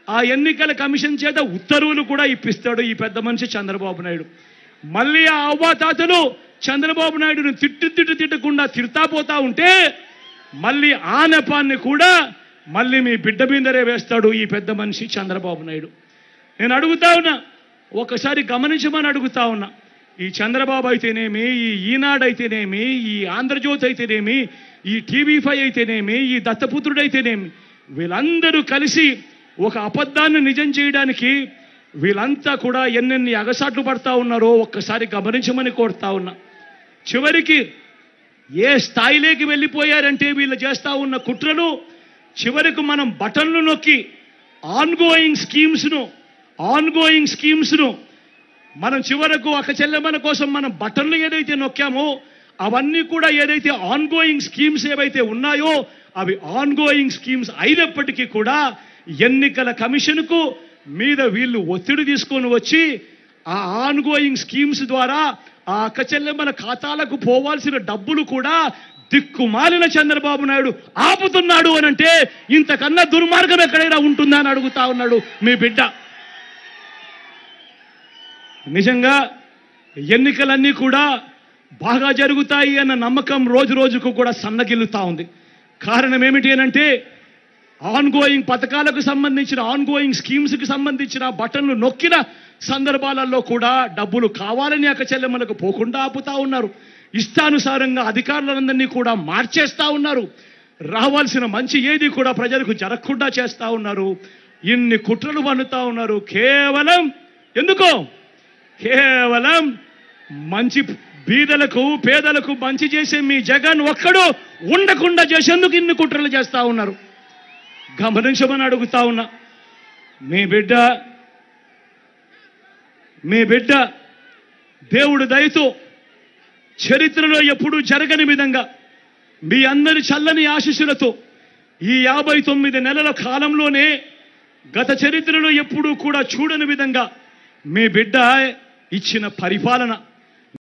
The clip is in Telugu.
ఆ ఎన్నికల కమిషన్ చేత ఉత్తర్వులు కూడా ఇప్పిస్తాడు ఈ పెద్ద మనిషి చంద్రబాబు నాయుడు మళ్ళీ ఆ అవ్వాతాతలు చంద్రబాబు నాయుడును తిట్టు తిట్టు తిట్టకుండా తిడతా పోతా ఉంటే మళ్ళీ ఆ నెపాన్ని కూడా మళ్ళీ మీ బిడ్డ మీదరే వేస్తాడు ఈ పెద్ద మనిషి చంద్రబాబు నాయుడు నేను అడుగుతా ఉన్నా ఒకసారి గమనించమని అడుగుతా ఉన్నా ఈ చంద్రబాబు అయితేనేమి ఈ ఈనాడు అయితేనేమి ఈ ఆంధ్రజ్యోతి అయితేనేమి ఈ టీవీ ఫైవ్ అయితేనేమి ఈ దత్తపుత్రుడు అయితేనేమి వీళ్ళందరూ కలిసి ఒక అబద్ధాన్ని నిజం చేయడానికి వీళ్ళంతా కూడా ఎన్నెన్ని అగసాట్లు పడతా ఉన్నారో ఒక్కసారి గమనించమని కోరుతా ఉన్నా చివరికి ఏ స్థాయిలోకి వెళ్ళిపోయారంటే వీళ్ళు చేస్తా ఉన్న కుట్రలు చివరికి మనం బటన్లు నొక్కి ఆన్గోయింగ్ స్కీమ్స్ను ఆన్గోయింగ్ స్కీమ్స్ను మనం చివరకు ఒక చెల్లెమ్మల కోసం మనం బటన్లు ఏదైతే నొక్కామో అవన్నీ కూడా ఏదైతే ఆన్గోయింగ్ స్కీమ్స్ ఏవైతే ఉన్నాయో అవి ఆన్గోయింగ్ స్కీమ్స్ అయినప్పటికీ కూడా ఎన్నికల కమిషన్కు మీద వీళ్ళు ఒత్తిడి తీసుకొని వచ్చి ఆ ఆన్గోయింగ్ స్కీమ్స్ ద్వారా ఆ అక్క చెల్లెమ్మల ఖాతాలకు పోవాల్సిన డబ్బులు కూడా దిక్కుమాలిన చంద్రబాబు నాయుడు ఆపుతున్నాడు అని అంటే ఇంతకన్నా దుర్మార్గం ఎక్కడైనా ఉంటుందా అని అడుగుతా ఉన్నాడు మీ బిడ్డ నిజంగా ఎన్నికలన్నీ కూడా బాగా జరుగుతాయి అన్న నమ్మకం రోజు రోజుకు కూడా సన్నగిల్లుతా ఉంది కారణం ఏమిటి అనంటే ఆన్గోయింగ్ పథకాలకు సంబంధించిన ఆన్గోయింగ్ స్కీమ్స్కి సంబంధించిన బటన్లు నొక్కిన సందర్భాలలో కూడా డబ్బులు కావాలని అక్క చెల్లెమ్మలకు పోకుండా ఆపుతా ఉన్నారు ఇష్టానుసారంగా అధికారులందరినీ కూడా మార్చేస్తా ఉన్నారు రావాల్సిన మంచి ఏది కూడా ప్రజలకు జరగకుండా చేస్తా ఉన్నారు ఇన్ని కుట్రలు పన్నుతా ఉన్నారు కేవలం ఎందుకో కేవలం మంచి బీదలకు పేదలకు మంచి చేసే మీ జగన్ ఒక్కడు ఉండకుండా చేసేందుకు ఇన్ని కుట్రలు చేస్తా ఉన్నారు గమనించమని అడుగుతా ఉన్నా మీ బిడ్డ మీ బిడ్డ దేవుడు దయతో చరిత్రలో ఎప్పుడూ జరగని విధంగా మీ అందరి చల్లని ఆశీస్సులతో ఈ యాభై తొమ్మిది నెలల కాలంలోనే గత చరిత్రలో ఎప్పుడూ కూడా చూడని విధంగా మీ బిడ్డ ఇచ్చిన పరిపాలన